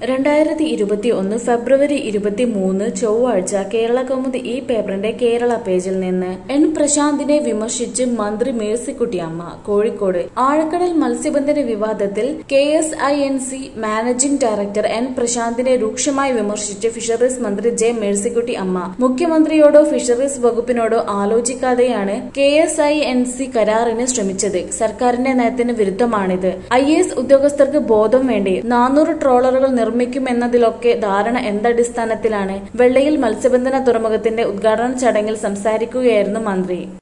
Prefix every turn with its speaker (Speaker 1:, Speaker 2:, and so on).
Speaker 1: രണ്ടായിരത്തി ഇരുപത്തി ഒന്ന് ഫെബ്രുവരി ഇരുപത്തി മൂന്ന് ചൊവ്വാഴ്ച കേരള കൗമുദി ഈ പേപ്പറിന്റെ കേരള പേജിൽ നിന്ന് എൻ പ്രശാന്തിനെ വിമർശിച്ച് മന്ത്രി മേഴ്സിക്കുട്ടിയമ്മ കോഴിക്കോട് ആഴക്കടൽ മത്സ്യബന്ധന വിവാദത്തിൽ K S I N C managing director N പ്രശാന്തിനെ രൂക്ഷമായി വിമർശിച്ച് ഫിഷറീസ് മന്ത്രി ജെ മേഴ്സിക്കുട്ടി അമ്മ മുഖ്യമന്ത്രിയോടോ ഫിഷറീസ് വകുപ്പിനോടോ ആലോചിക്കാതെയാണ് K S I N C കരാറിന് ശ്രമിച്ചത് സർക്കാരിന്റെ നയത്തിന് വിരുദ്ധമാണിത് ഐ എ എസ് ഉദ്യോഗസ്ഥർക്ക് ബോധം വേണ്ടേ നാനൂറ് ട്രോളറുകൾ നിർമ്മിക്കുമെന്നതിലൊക്കെ ധാരണ എന്തടിസ്ഥാനത്തിലാണ് വെള്ളയിൽ മത്സ്യബന്ധന തുറമുഖത്തിന്റെ ഉദ്ഘാടന ചടങ്ങിൽ സംസാരിക്കുകയായിരുന്നു മന്ത്രി